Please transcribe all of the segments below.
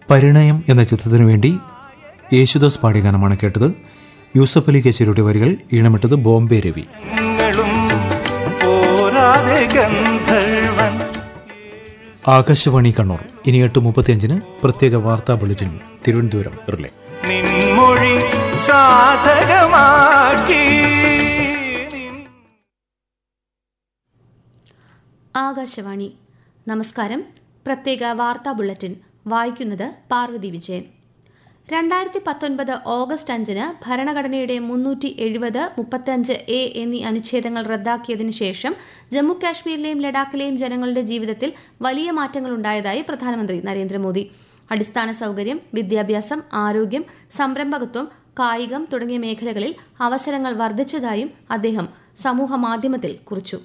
പരിണയം എന്ന ചിത്രത്തിനു വേണ്ടി യേശുദാസ് പാടിയ ഗാനമാണ് കേട്ടത് യൂസഫ് അലി കച്ചേരിയുടെ വരികൾ ഈണമിട്ടത് ബോംബെ രവി ഞങ്ങളും പോരാതെ ഗന്ധർവൻ ആകാശവാണി കണ്ണൂർ ഇനി എട്ട് മുപ്പത്തിയഞ്ചിന് പ്രത്യേക വാർത്താ ബുള്ളറ്റിൻ തിരുവനന്തപുരം റിലേ നിൻമൊഴി സാധകമാക്കി നിൻ ആകാശവാണി നമസ്കാരം പ്രത്യേക വാർത്താ ബുള്ളറ്റിൻ വായിക്കുന്നത് പാർവതി വിജയൻ രണ്ടായിരത്തി പത്തൊൻപത് ഓഗസ്റ്റ് അഞ്ചിന് ഭരണഘടനയുടെ മുന്നൂറ്റി എഴുപത് മുപ്പത്തഞ്ച് എ എന്നീ അനുച്ഛേദങ്ങൾ റദ്ദാക്കിയതിനു ശേഷം ജമ്മു കാശ്മീരിലെയും ലഡാക്കിലെയും ജനങ്ങളുടെ ജീവിതത്തിൽ വലിയ മാറ്റങ്ങളുണ്ടായതായി പ്രധാനമന്ത്രി നരേന്ദ്രമോദി അടിസ്ഥാന സൗകര്യം വിദ്യാഭ്യാസം ആരോഗ്യം സംരംഭകത്വം കായികം തുടങ്ങിയ മേഖലകളിൽ അവസരങ്ങൾ വർദ്ധിച്ചതായും അദ്ദേഹം സമൂഹ മാധ്യമത്തിൽ കുറിച്ചു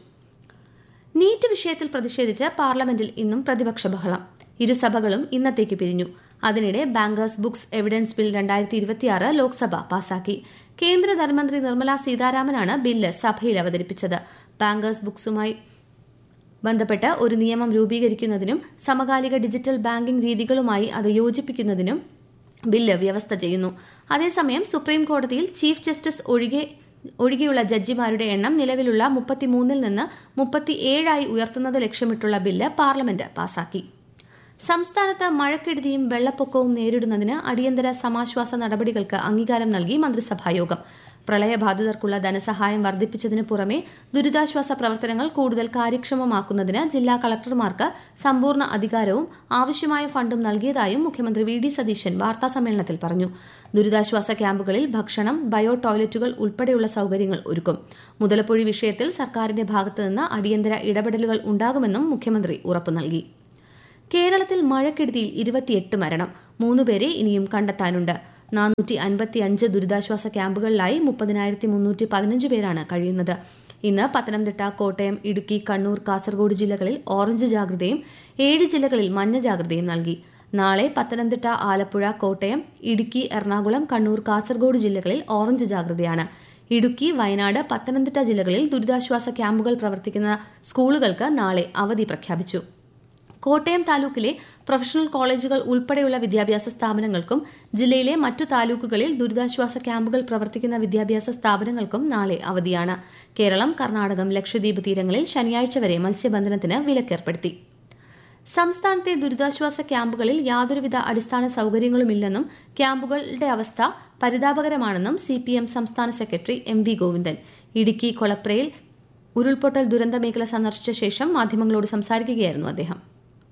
നീറ്റ് വിഷയത്തിൽ പ്രതിഷേധിച്ച് പാർലമെന്റിൽ ഇന്നും പ്രതിപക്ഷ ബഹളം ഇരുസഭകളും ഇന്നത്തേക്ക് പിരിഞ്ഞു അതിനിടെ ബാങ്കേഴ്സ് ബുക്സ് എവിഡൻസ് ബിൽ രണ്ടായിരത്തി ഇരുപത്തിയാറ് ലോക്സഭ പാസാക്കി കേന്ദ്ര ധനമന്ത്രി നിർമ്മല സീതാരാമനാണ് ബില്ല് സഭയിൽ അവതരിപ്പിച്ചത് ബാങ്കേഴ്സ് ബുക്സുമായി ബന്ധപ്പെട്ട് ഒരു നിയമം രൂപീകരിക്കുന്നതിനും സമകാലിക ഡിജിറ്റൽ ബാങ്കിംഗ് രീതികളുമായി അത് യോജിപ്പിക്കുന്നതിനും ബില്ല് വ്യവസ്ഥ ചെയ്യുന്നു അതേസമയം സുപ്രീം കോടതിയിൽ ചീഫ് ജസ്റ്റിസ് ഒഴികെ ഒഴികെയുള്ള ജഡ്ജിമാരുടെ എണ്ണം നിലവിലുള്ള മുപ്പത്തിമൂന്നിൽ നിന്ന് മുപ്പത്തിയേഴായി ഉയർത്തുന്നത് ലക്ഷ്യമിട്ടുള്ള ബില്ല് പാർലമെന്റ് പാസാക്കി സംസ്ഥാനത്ത് മഴക്കെടുതിയും വെള്ളപ്പൊക്കവും നേരിടുന്നതിന് അടിയന്തര സമാശ്വാസ നടപടികൾക്ക് അംഗീകാരം നൽകി മന്ത്രിസഭായോഗം പ്രളയബാധിതർക്കുള്ള ധനസഹായം വർദ്ധിപ്പിച്ചതിനു പുറമെ ദുരിതാശ്വാസ പ്രവർത്തനങ്ങൾ കൂടുതൽ കാര്യക്ഷമമാക്കുന്നതിന് ജില്ലാ കളക്ടർമാർക്ക് സമ്പൂർണ്ണ അധികാരവും ആവശ്യമായ ഫണ്ടും നൽകിയതായും മുഖ്യമന്ത്രി വി ഡി സതീശൻ വാർത്താസമ്മേളനത്തിൽ പറഞ്ഞു ദുരിതാശ്വാസ ക്യാമ്പുകളിൽ ഭക്ഷണം ബയോ ടോയ്ലറ്റുകൾ ഉൾപ്പെടെയുള്ള സൌകര്യങ്ങൾ ഒരുക്കും മുതലപ്പൊഴി വിഷയത്തിൽ സർക്കാരിന്റെ ഭാഗത്തുനിന്ന് അടിയന്തര ഇടപെടലുകൾ ഉണ്ടാകുമെന്നും മുഖ്യമന്ത്രി ഉറപ്പു നൽകി കേരളത്തിൽ മഴക്കെടുതിയിൽ ഇരുപത്തിയെട്ട് മരണം മൂന്നുപേരെ ഇനിയും കണ്ടെത്താനുണ്ട് നാനൂറ്റി അൻപത്തി അഞ്ച് ദുരിതാശ്വാസ ക്യാമ്പുകളിലായി മുപ്പതിനായിരത്തി മുന്നൂറ്റി പതിനഞ്ച് പേരാണ് കഴിയുന്നത് ഇന്ന് പത്തനംതിട്ട കോട്ടയം ഇടുക്കി കണ്ണൂർ കാസർഗോഡ് ജില്ലകളിൽ ഓറഞ്ച് ജാഗ്രതയും ഏഴ് ജില്ലകളിൽ മഞ്ഞ ജാഗ്രതയും നൽകി നാളെ പത്തനംതിട്ട ആലപ്പുഴ കോട്ടയം ഇടുക്കി എറണാകുളം കണ്ണൂർ കാസർഗോഡ് ജില്ലകളിൽ ഓറഞ്ച് ജാഗ്രതയാണ് ഇടുക്കി വയനാട് പത്തനംതിട്ട ജില്ലകളിൽ ദുരിതാശ്വാസ ക്യാമ്പുകൾ പ്രവർത്തിക്കുന്ന സ്കൂളുകൾക്ക് നാളെ അവധി പ്രഖ്യാപിച്ചു കോട്ടയം താലൂക്കിലെ പ്രൊഫഷണൽ കോളേജുകൾ ഉൾപ്പെടെയുള്ള വിദ്യാഭ്യാസ സ്ഥാപനങ്ങൾക്കും ജില്ലയിലെ മറ്റു താലൂക്കുകളിൽ ദുരിതാശ്വാസ ക്യാമ്പുകൾ പ്രവർത്തിക്കുന്ന വിദ്യാഭ്യാസ സ്ഥാപനങ്ങൾക്കും നാളെ അവധിയാണ് കേരളം കർണാടകം ലക്ഷദ്വീപ് തീരങ്ങളിൽ ശനിയാഴ്ച വരെ മത്സ്യബന്ധനത്തിന് വിലക്കേർപ്പെടുത്തി സംസ്ഥാനത്തെ ദുരിതാശ്വാസ ക്യാമ്പുകളിൽ യാതൊരുവിധ അടിസ്ഥാന സൌകര്യങ്ങളുമില്ലെന്നും ക്യാമ്പുകളുടെ അവസ്ഥ പരിതാപകരമാണെന്നും സി പി എം സംസ്ഥാന secretary M V Govindan Idukki കൊളപ്രയിൽ ഉരുൾപൊട്ടൽ ദുരന്ത മേഖല സന്ദർശിച്ച ശേഷം മാധ്യമങ്ങളോട് സംസാരിക്കുകയായിരുന്നു അദ്ദേഹം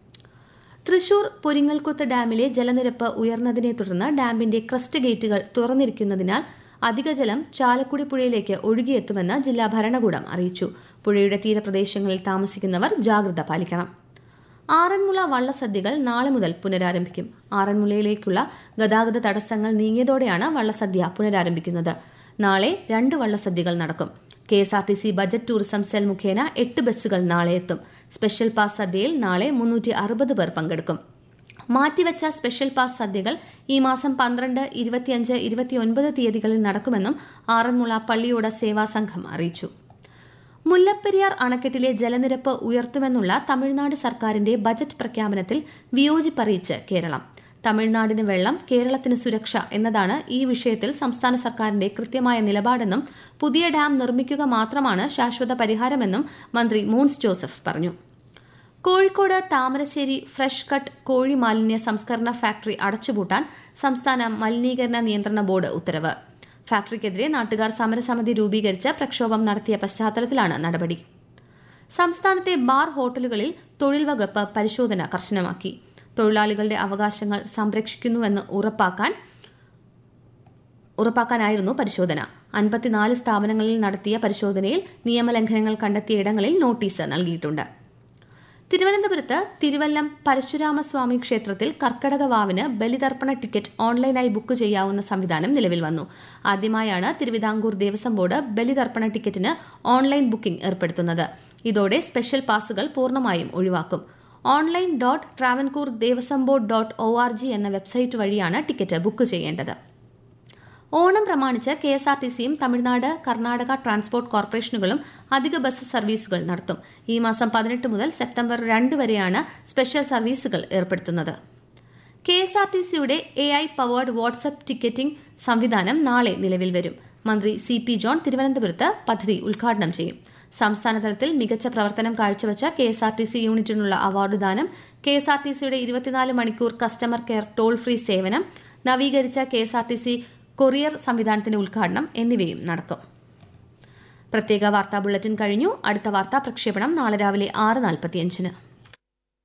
തൃശൂർ പൊരിങ്ങൽക്കുത്ത് ഡാമിലെ ജലനിരപ്പ് ഉയർന്നതിനെ തുടർന്ന് ഡാമിന്റെ ക്രസ്റ്റ് ഗേറ്റുകൾ തുറന്നിരിക്കുന്നതിനാൽ അധിക ജലം ചാലക്കുടി പുഴയിലേക്ക് ഒഴുകിയെത്തുമെന്ന് ജില്ലാ ഭരണകൂടം അറിയിച്ചു പുഴയുടെ തീരപ്രദേശങ്ങളിൽ താമസിക്കുന്നവർ ജാഗ്രത പാലിക്കണം ആറന്മുള വള്ളസദ്യകൾ നാളെ മുതൽ പുനരാരംഭിക്കും ആറന്മുളയിലേക്കുള്ള ഗതാഗത തടസ്സങ്ങൾ നീങ്ങിയതോടെയാണ് വള്ളസദ്യ പുനരാരംഭിക്കുന്നത് നാളെ രണ്ട് വള്ളസദ്യകൾ നടക്കും K S R T C budget tourism cell മുഖേന എട്ട് ബസ്സുകൾ നാളെ എത്തും സ്പെഷ്യൽ പാസ് സദ്യയിൽ നാളെ മുന്നൂറ്റി അറുപത് പേർ പങ്കെടുക്കും മാറ്റിവെച്ച സ്പെഷ്യൽ പാസ് സദ്യകൾ ഈ മാസം പന്ത്രണ്ട് ഇരുപത്തിയഞ്ച് ഇരുപത്തിയൊൻപത് തീയതികളിൽ നടക്കുമെന്നും ആറന്മുള പള്ളിയോട സേവാ സംഘം അറിയിച്ചു മുല്ലപ്പെരിയാർ അണക്കെട്ടിലെ ജലനിരപ്പ് ഉയർത്തുമെന്നുള്ള തമിഴ്നാട് സർക്കാരിന്റെ ബജറ്റ് പ്രഖ്യാപനത്തിൽ വിയോജിപ്പറിയിച്ച് കേരളം തമിഴ്നാടിന് വെള്ളം കേരളത്തിന് സുരക്ഷ എന്നതാണ് ഈ വിഷയത്തിൽ സംസ്ഥാന സർക്കാരിന്റെ കൃത്യമായ നിലപാടെന്നും പുതിയ ഡാം നിർമ്മിക്കുക മാത്രമാണ് ശാശ്വത പരിഹാരമെന്നും മന്ത്രി മൂൺസ് ജോസഫ് പറഞ്ഞു കോഴിക്കോട് താമരശ്ശേരി ഫ്രഷ് കട്ട് കോഴി മാലിന്യ സംസ്കരണ ഫാക്ടറി അടച്ചുപൂട്ടാൻ സംസ്ഥാന മലിനീകരണ നിയന്ത്രണ ബോർഡ് ഉത്തരവ് ഫാക്ടറിക്കെതിരെ നാട്ടുകാർ സമരസമിതി രൂപീകരിച്ച് പ്രക്ഷോഭം നടത്തിയ പശ്ചാത്തലത്തിലാണ് നടപടി സംസ്ഥാനത്തെ ബാർ ഹോട്ടലുകളിൽ തൊഴിൽ വകുപ്പ് പരിശോധന കർശനമാക്കി തൊഴിലാളികളുടെ അവകാശങ്ങൾ സംരക്ഷിക്കുന്നുവെന്ന് ഉറപ്പാക്കാൻ ഉറപ്പാക്കാനായിരുന്നു പരിശോധന അൻപത്തിനാല് സ്ഥാപനങ്ങളിൽ നടത്തിയ പരിശോധനയിൽ നിയമലംഘനങ്ങൾ കണ്ടെത്തിയ ഇടങ്ങളിൽ നോട്ടീസ് നൽകിയിട്ടുണ്ട് തിരുവനന്തപുരത്ത് തിരുവല്ലം പരശുരാമസ്വാമി ക്ഷേത്രത്തിൽ കർക്കടക വാവിന് ബലിതർപ്പണ ടിക്കറ്റ് ഓൺലൈനായി ബുക്ക് ചെയ്യാവുന്ന സംവിധാനം നിലവിൽ വന്നു ആദ്യമായാണ് തിരുവിതാംകൂർ ദേവസ്വം ബോർഡ് ബലിതർപ്പണ ടിക്കറ്റിന് ഓൺലൈൻ ബുക്കിംഗ് ഏർപ്പെടുത്തുന്നത് ഇതോടെ സ്പെഷ്യൽ പാസുകൾ പൂർണ്ണമായും ഒഴിവാക്കും online dot Travancore Devaswom board dot O R G എന്ന വെബ്സൈറ്റ് വഴിയാണ് ടിക്കറ്റ് ബുക്ക് ചെയ്യേണ്ടത് ഓണം പ്രമാണിച്ച് കെ എസ് ആർ ടി സിയും തമിഴ്നാട് കർണാടക ട്രാൻസ്പോർട്ട് കോർപ്പറേഷനുകളും അധിക ബസ് സർവീസുകൾ നടത്തും ഈ മാസം പതിനെട്ട് മുതൽ സെപ്റ്റംബർ രണ്ട് വരെയാണ് സ്പെഷ്യൽ സർവീസുകൾ ഏർപ്പെടുത്തുന്നത് കെ എസ് ആർ ടി സിയുടെ A I powered WhatsApp ticketing സംവിധാനം നാളെ നിലവിൽ വരും മന്ത്രി സി പി ജോൺ തിരുവനന്തപുരത്ത് പദ്ധതി ഉദ്ഘാടനം ചെയ്യും സംസ്ഥാന തലത്തിൽ മികച്ച പ്രവർത്തനം കാഴ്ചവെച്ച K S R T C യൂണിറ്റിനുള്ള അവാർഡ് ദാനം കെ എസ് ആർ ടി സിയുടെ ഇരുപത്തിനാല് മണിക്കൂർ കസ്റ്റമർ കെയർ ടോൾ ഫ്രീ സേവനം നവീകരിച്ച K S R T C courier സംവിധാനത്തിന്റെ ഉദ്ഘാടനം എന്നിവയും നടക്കും പ്രത്യേക വാർത്താ ബുള്ളറ്റിൻ കഴിഞ്ഞു അടുത്ത വാർത്താ പ്രക്ഷേപണം നാളെ രാവിലെ ആറ് നാൽപ്പത്തിയഞ്ചിന്